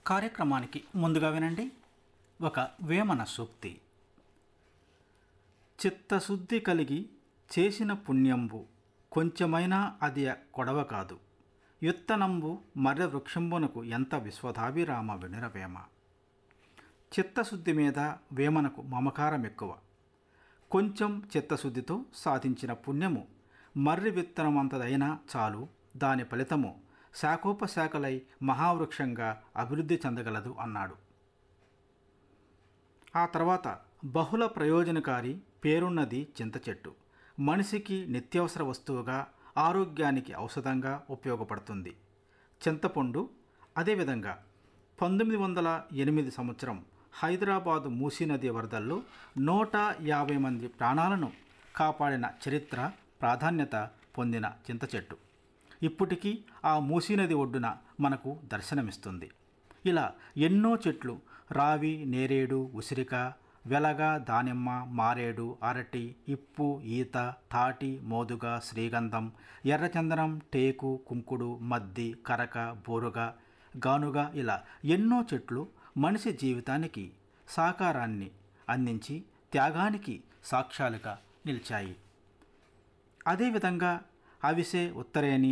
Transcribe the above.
కార్యక్రమానికి ముందుగా వినండి ఒక వేమన సూక్తి చిత్తశుద్ధి కలిగి చేసిన పుణ్యంబు కొంచెమైనా అది కొడవ కాదు యుత్తనంబు మర్ర వృక్షంబునకు ఎంత విశ్వధాభిరామ వినురవేమ చిత్తశుద్ధి మీద వేమనకు మమకారం ఎక్కువ కొంచెం చిత్తశుద్ధితో సాధించిన పుణ్యము మర్రి విత్తనమంతదైనా చాలు దాని ఫలితము శాఖోపశాఖలై మహావృక్షంగా అభివృద్ధి చెందగలదు అన్నాడు ఆ తర్వాత బహుళ ప్రయోజనకారి పేరున్నది చింత చెట్టు మనిషికి నిత్యావసర వస్తువుగా ఆరోగ్యానికి ఔషధంగా ఉపయోగపడుతుంది చింతపండు అదేవిధంగా పంతొమ్మిది వందల ఎనిమిది సంవత్సరం హైదరాబాదు మూసీ నది వరదల్లో నూట యాభై మంది ప్రాణాలను కాపాడిన చరిత్ర ప్రాధాన్యత పొందిన చింత చెట్టు ఇప్పటికీ ఆ మూసీ నది ఒడ్డున మనకు దర్శనమిస్తుంది ఇలా ఎన్నో చెట్లు రావి నేరేడు ఉసిరిక వెలగ దానిమ్మ మారేడు అరటి ఇప్పు ఈత తాటి మోదుగ శ్రీగంధం ఎర్రచందనం టేకు కుంకుడు మద్ది కరక బోరుగ గానుగ ఇలా ఎన్నో చెట్లు మనిషి జీవితానికి సాకారాన్ని అందించి త్యాగానికి సాక్ష్యాలుగా నిలిచాయి అదేవిధంగా అవిసె ఉత్తరేణి